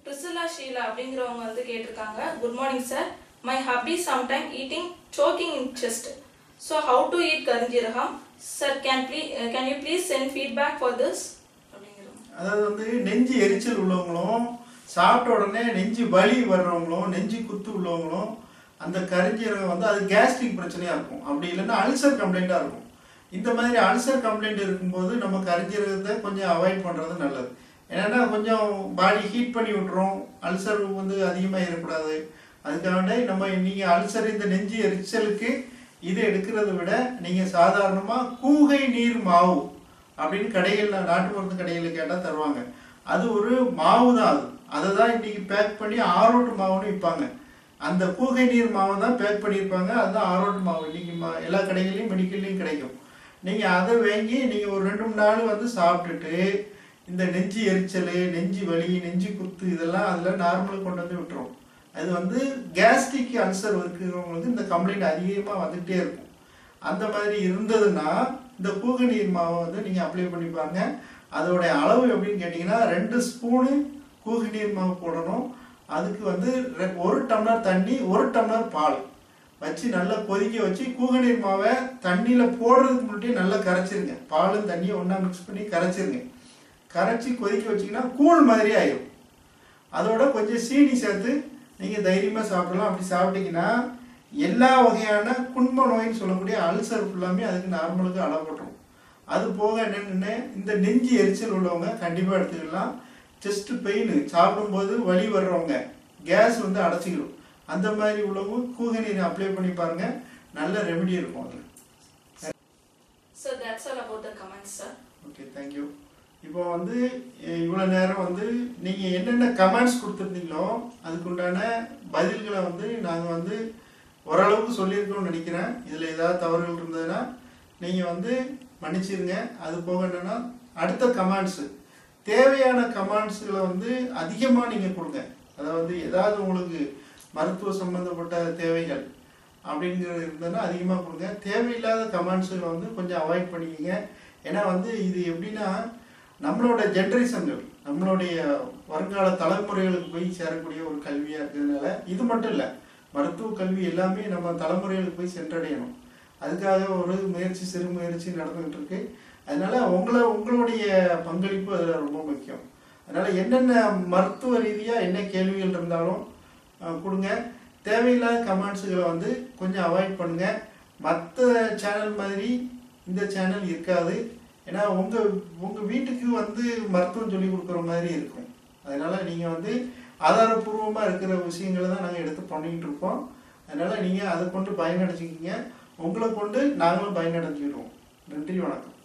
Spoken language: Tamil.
பிரிசிலா ஷீலா அப்படிங்கிறவங்க வந்து கேட்டிருக்காங்க good morning sir my hobby sometime eating choking in chest so how to eat கரிஞ்சீரகம் sir can plea can you please send feedback for this அப்படிங்கிறவங்க அதாவது வந்து நெஞ்சு எரிச்சல் உள்ளவங்களும் சாப்பிட்ட உடனே நெஞ்சு வலி வர்றவங்களும் நெஞ்சு குத்து உள்ளவங்களும் அந்த கரிஞ்சீரகம் வந்து அது கேஸ்ட்ரிக் பிரச்சனையா இருக்கும் அப்படி இல்லைன்னா அல்சர் கம்ப்ளைண்ட்டாக இருக்கும் இந்த மாதிரி அல்சர் கம்ப்ளைண்ட் இருக்கும்போது நம்ம கரிஞ்சீரகத்தை கொஞ்சம் அவாய்ட் பண்ணுறது நல்லது ஏன்னா கொஞ்சம் பாடி ஹீட் பண்ணி விட்டுரும் அல்சர் வந்து அதிகமாக இருக்கக்கூடாது அதுக்காக நம்ம நீங்கள் அல்சர் இந்த நெஞ்சு எரிச்சலுக்கு இது எடுக்கிறத விட நீங்கள் சாதாரணமாக கூகை நீர் மாவு அப்படின்னு கடைகளில் நாட்டு மருந்து கடைகளில் கேட்டால் தருவாங்க அது ஒரு மாவு தான் அது அதை தான் இன்னைக்கு பேக் பண்ணி ஆரோட்டு மாவுன்னு விற்பாங்க அந்த கூகை நீர் மாவை தான் பேக் பண்ணியிருப்பாங்க அதுதான் ஆரோட்டு மாவு இன்னைக்கு மா எல்லா கடைகள்லையும் மெடிக்கல்லையும் கிடைக்கும் நீங்கள் அதை வாங்கி நீங்கள் ஒரு ரெண்டு மூணு நாள் வந்து சாப்பிட்டுட்டு இந்த நெஞ்சு எரிச்சல் நெஞ்சு வலி நெஞ்சு குத்து இதெல்லாம் அதில் நார்மலுக்கு கொண்டு வந்து விட்டுரும் அது வந்து கேஸ்ட்ரிக் அல்சர் இருக்கிறவங்களுக்கு இந்த கம்ப்ளைண்ட் அதிகமாக வந்துகிட்டே இருக்கும் அந்த மாதிரி இருந்ததுன்னா இந்த கூக நீர் மாவை வந்து நீங்கள் அப்ளை பண்ணி பாருங்க அதோடைய அளவு எப்படின்னு கேட்டிங்கன்னா ரெண்டு ஸ்பூனு கூக நீர் மாவு போடணும் அதுக்கு வந்து ரெ- ஒரு டம்ளர் தண்ணி ஒரு டம்ளர் பால் வச்சு நல்லா கொதிக்க வச்சு கூக நீர் மாவை தண்ணியில் போடுறதுக்கு முன்னாடி நல்லா கரைச்சிருங்க பாலும் தண்ணியும் ஒன்றா மிக்ஸ் பண்ணி கரைச்சிருங்க கரைச்சி கொதிக்க வச்சிங்கன்னா கூழ் மாதிரி ஆயிடும் அதோட கொஞ்சம் சீனி சேர்த்து நீங்கள் தைரியமாக சாப்பிடலாம் அப்படி சாப்பிட்டீங்கன்னா எல்லா வகையான குண்ம நோயின்னு சொல்லக்கூடிய அல்சர் ஃபுல்லாமே அதுக்கு நார்மலுக்கு அளவுப்பட்டுரும் அது போக என்னென்னு இந்த நெஞ்சு எரிச்சல் உள்ளவங்க கண்டிப்பாக எடுத்துக்கலாம் செஸ்ட் பெயின் சாப்பிடும்போது வலி வர்றவங்க கேஸ் வந்து அடைச்சிக்கிடும் அந்த மாதிரி உள்ளவங்க கூக நீர் அப்ளை பண்ணி பாருங்க நல்ல ரெமெடி இருக்கும் அதில் sir that's all about the comments sir okay thank you இப்போ வந்து அஹ், இவ்வளவு நேரம் வந்து நீங்கள் என்னென்ன கமெண்ட்ஸ் கொடுத்துருந்தீங்களோ அதுக்குண்டான பதில்களை வந்து நாங்கள் வந்து ஓரளவுக்கு சொல்லியிருக்கோம்னு நினைக்கிறேன் இதில் ஏதாவது தவறுகள் இருந்ததுன்னா நீங்கள் வந்து மன்னிச்சிருங்க அது போக என்னன்னா அடுத்த கமெண்ட்ஸு தேவையான கமெண்ட்ஸுகளை வந்து அதிகமாக நீங்கள் கொடுங்க அதாவது ஏதாவது உங்களுக்கு மருத்துவ சம்பந்தப்பட்ட தேவைகள் அப்படிங்கிறது இருந்ததுன்னா அதிகமாக கொடுங்க தேவையில்லாத கமெண்ட்ஸுகளை வந்து கொஞ்சம் அவாய்ட் பண்ணிக்கங்க ஏன்னா வந்து இது எப்படின்னா நம்மளோட ஜென்ரேஷன்கள் நம்மளுடைய வருங்கால தலைமுறைகளுக்கு போய் சேரக்கூடிய ஒரு கல்வியாக இருக்கிறதுனால இது மட்டும் இல்லை மருத்துவ கல்வி எல்லாமே நம்ம தலைமுறைகளுக்கு போய் சென்றடையணும் அதுக்காக ஒரு முயற்சி சிறு முயற்சி நடந்துகிட்டு இருக்கு அதனால உங்களை உங்களுடைய பங்களிப்பு அதில் ரொம்ப முக்கியம் அதனால என்னென்ன மருத்துவ ரீதியாக என்ன கேள்விகள் இருந்தாலும் அஹ், கொடுங்க தேவையில்லாத கமெண்ட்ஸுகளை வந்து கொஞ்சம் அவாய்ட் பண்ணுங்க மற்ற சேனல் மாதிரி இந்த சேனல் இருக்காது ஏன்னா உங்கள் உங்கள் வீட்டுக்கு வந்து மருத்துவம் சொல்லி கொடுக்குற மாதிரி இருக்கும் அதனால நீங்கள் வந்து ஆதாரபூர்வமாக இருக்கிற விஷயங்களை தான் நாங்கள் எடுத்து பண்ணிக்கிட்டு இருப்போம் அதனால நீங்கள் அதை கொண்டு பயனடைச்சிக்கிங்க உங்களை கொண்டு நாங்களும் பயனடைஞ்சிடுவோம் நன்றி வணக்கம்